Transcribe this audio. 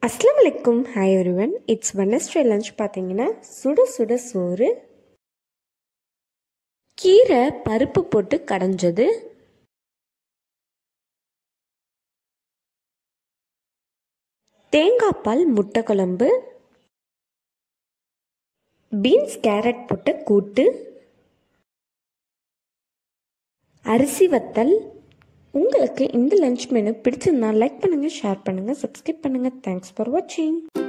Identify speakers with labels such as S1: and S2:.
S1: அஸ்லாம் வலைக்கும் ஹாய் ஒருவன் இட்ஸ் வெனஸ்டே லஞ்ச் பார்த்தீங்கன்னா சுட சுட சோறு கீரை பருப்பு போட்டு கடைஞ்சது தேங்காய் பால் முட்டை குழம்பு பீன்ஸ் கேரட் போட்டு கூட்டு அரிசி வத்தல் உங்களுக்கு இந்த லஞ்ச் மெனு பிடிச்சிருந்தா லைக் பண்ணுங்கள் ஷேர் பண்ணுங்கள் சப்ஸ்கிரைப் பண்ணுங்கள் தேங்க்ஸ் ஃபார் வாட்சிங்